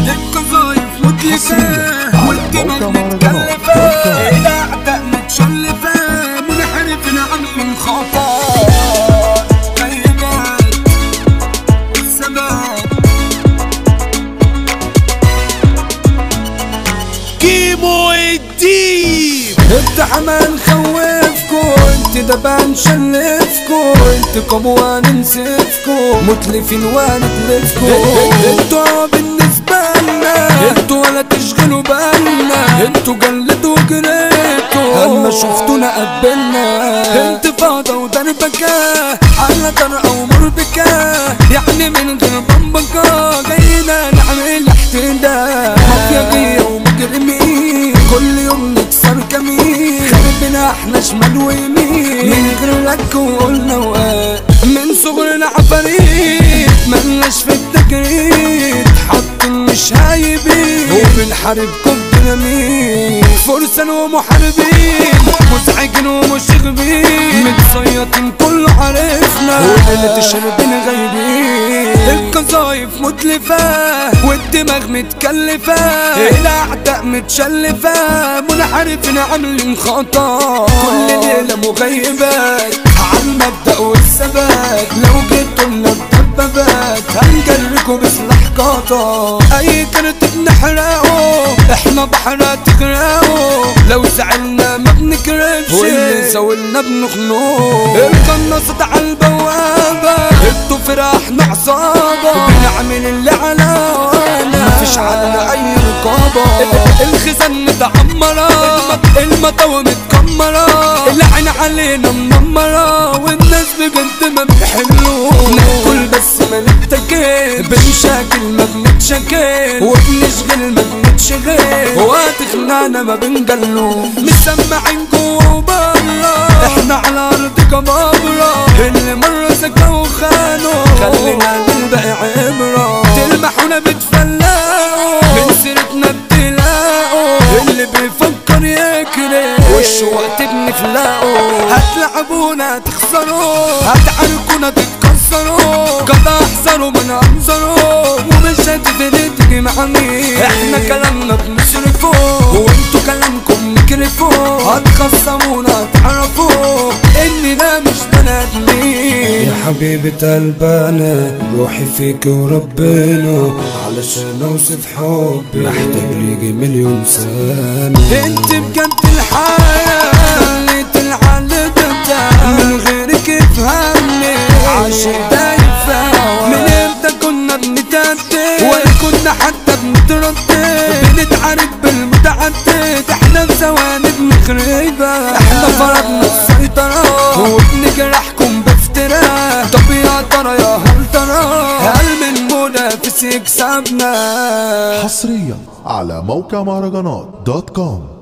القذايف متلفة والدماغ متكلفة الأعداء متشلفة منحرفين عن الخطا غيبات الثبات كيمو الديب اقتحم نخوفكو انت دبان شلفكو انت قبوة ننسفكو متلفين ونتلفكو انتوا بالنسبة لنا انتوا ولا تشغلوا بالنا انتوا جلدوا وجريتوا اما شفتونا قبلنا انتفاضة ودربكة حالة او مربكة يعني من غير بمبكة جاينا نعمل احتداء مافيا ومجرمين كل يوم نكسر كمين خربنا احنا شمال ويمين من غير لك وقلنا وقال من صغرنا عفاريت ملناش في التجريد حاطين مش هايبين وبنحاربكم بديناميت فرسان ومحاربين مزعجين ومشغبين متصيطين كله عارفنا وليلة الشربين غايبين القذايف متلفة والدماغ متكلفة الأعداء متشلفة منحرفين عاملين خطا كل ليلة مغيبات عالمبدأ والثبات لو جيتوا لنا الدبابات هنجركوا بسلاح قطا أي كانت بنحرقه احنا بحرة تغرقه لو زعلنا ما بنكرفش واللي زاولنا بنخنقه القناصة على البوابة انتوا فراحنا عصابة بنعمل اللي على وانا مفيش عنا أي رقابة الخزان متعمرة المطاوة متكمرة العين علينا منمرة والناس بجد ما بتحلوش ناكل بس ما نتكل بنشاكل ما بنتشكل وبنشغل ما بنتشغل وهتخنعنا ما بنجلو مسمعين جوا وبره احنا على ارض جبابرة اللي مرة سكا وخانوا خلينا للباقي عبرة تلمحونا بتفلقوا من سيرتنا بتلاقوا اللي بيفكر يكره وش وقت بنفلقوا هتلعبونا تخسروا هتعاركونا تتكسروا قد احذروا من انظروا ومش هتقدر تيجي مع مين احنا كلامنا بنصرفه وانتوا كلامكم نكرفوا هتخصمونا تعرفوا اننا مش بني ادمين يا حبيبة قلبنا روحي فيك وربنا علشان اوصف حبي محتاج ليجي مليون سنة انت بجد الحياة خليت العقل تبدأ من غيرك يفهمني عاشق ده يفهم من امتى كنا بنتأدب ولا كنا حتى بنتردد بنتعارك بالمتعدد احنا في ثواني بنخربها احنا فرضنا السيطرة وبنجرحكم بافتراء طب يا ترى يا هل ترى هل من منافس يكسبنا حصريا على موقع مهرجانات دوت كوم